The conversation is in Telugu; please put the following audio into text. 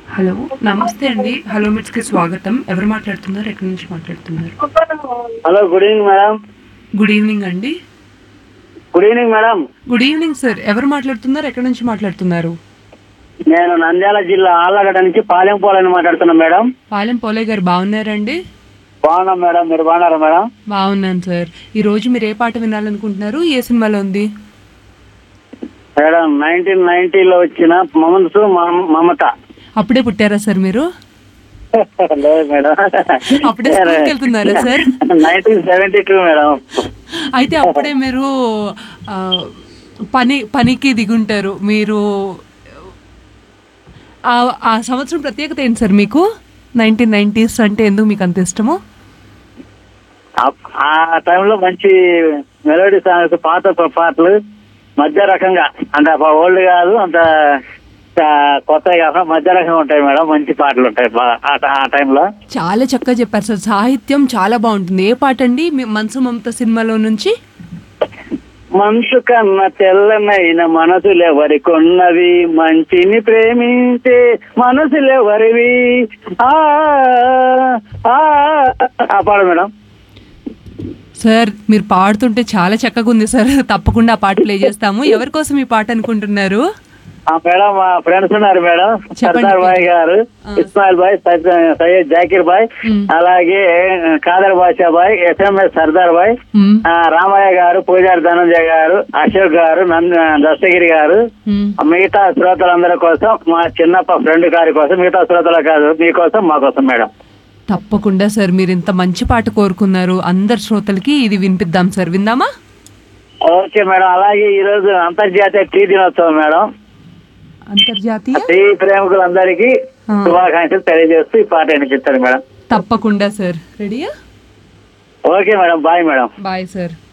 హలో నమస్తే అండి హలో మిట్స్ కి స్వాగతం ఎవరు మాట్లాడుతున్నారు ఎక్కడి నుంచి మాట్లాడుతున్నారు hello good evening madam good evening అండి good evening madam good evening sir ఎవరు మాట్లాడుతున్నారు ఎక్కడి నుంచి మాట్లాడుతున్నారు నేను నంద్యాల జిల్లా ఆళ్ళగడ్డ నుంచి పాలెం పోలని మాట్లాడుతున్నా మేడం పాలెం పోలే గారు బాగున్నారండి బాగున్నాం మేడం మీరు బాగున్నారా మేడం బాగున్నాను సార్ ఈ రోజు మీరు ఏ పాట వినాలనుకుంటున్నారు ఏ సినిమాలో ఉంది మేడం నైన్టీన్ నైన్టీలో వచ్చిన మనసు మమ- మమత అప్పుడే పుట్టారా సార్ మీరు లేదు మేడం అప్పుడే స్కూల్కి వెళ్తున్నారా sir? Nineteen seventy two madam అయితే అప్పుడే మీరు ఆ, పని పనికి దిగుంటారు మీరు ఆ ఆ సంవత్సరం ప్రత్యేకత ఏంటి సార్ మీకు నైన్టీన్ నైన్టీస్ అంటే ఎందుకు మీకు అంత ఇష్టము ఆ- ఆ టైంలో మంచి మెలోడీ సాంగ్స్ పాత ప- పాటలు మధ్య రకంగా అంటే ఓల్డ్ కాదు అంత ఆ, కొత్తవి కాకుండా మధ్య రకంగా ఉంటాయి మేడం మంచి పాటలు ఉంటాయి బా- ఆ ట- ఆ టైంలో చాలా చక్కగా చెప్పారు సార్ సాహిత్యం చాలా బాగుంటుంది ఏ పాట అండి మీ మనసు మమత సినిమాలో నుంచి మనసు కన్నా తెల్లనైన మనసులెవరికొన్నవి మంచిని ప్రేమించే మనసులెవరివి ఆ ఆ ఆ పాడు మేడం సార్ మీరు పాడుతుంటే చాలా చక్కగా ఉంది సార్ తప్పకుండా ఆ పాట ప్లే చేస్తాము ఎవరి కోసం ఈ పాట అనుకుంటున్నారు ఆ మేడం మా ఫ్రెండ్స్ ఉన్నారు మేడం సర్దార్ బాయ్ గారు ఆ. ఇస్మాయిల్ బాయ్ సయ్యద్ సయ్యద్ జాకీర్ బాయ్ మ్. అలాగే కాదర్ బాషా బాయ్ ఎస్ఎంఎస్ సర్దార్ బాయ్ మ్, ఆ, రామయ్య గారు పూజారి ధనంజయ గారు అశోక్ గారు నంద దస్తగిరి గారు మ్. మిగతా శ్రోతలందరి కోసం మా చిన్నప్ప ఫ్రెండ్ గారి కోసం మిగతా శ్రోతల కాదు మీకోసం మా కోసం మేడం తప్పకుండా సార్ మీరు ఇంత మంచి పాట కోరుకున్నారు అందరి శ్రోతలకి ఇది వినిపిద్దాం సార్ విందామా ఓకే మేడం అలాగే ఈ రోజు అంతర్జాతీయ టీ దినోత్సవం మేడం అంతర్జాతీయ టీ ప్రేమికులందరికీ ఆ. శుభాకాంక్షలు తెలియజేస్తూ ఈ పాట వినిపిస్తారు మేడం తప్పకుండా సార్ రెడీయా okay madam bye madam bye sir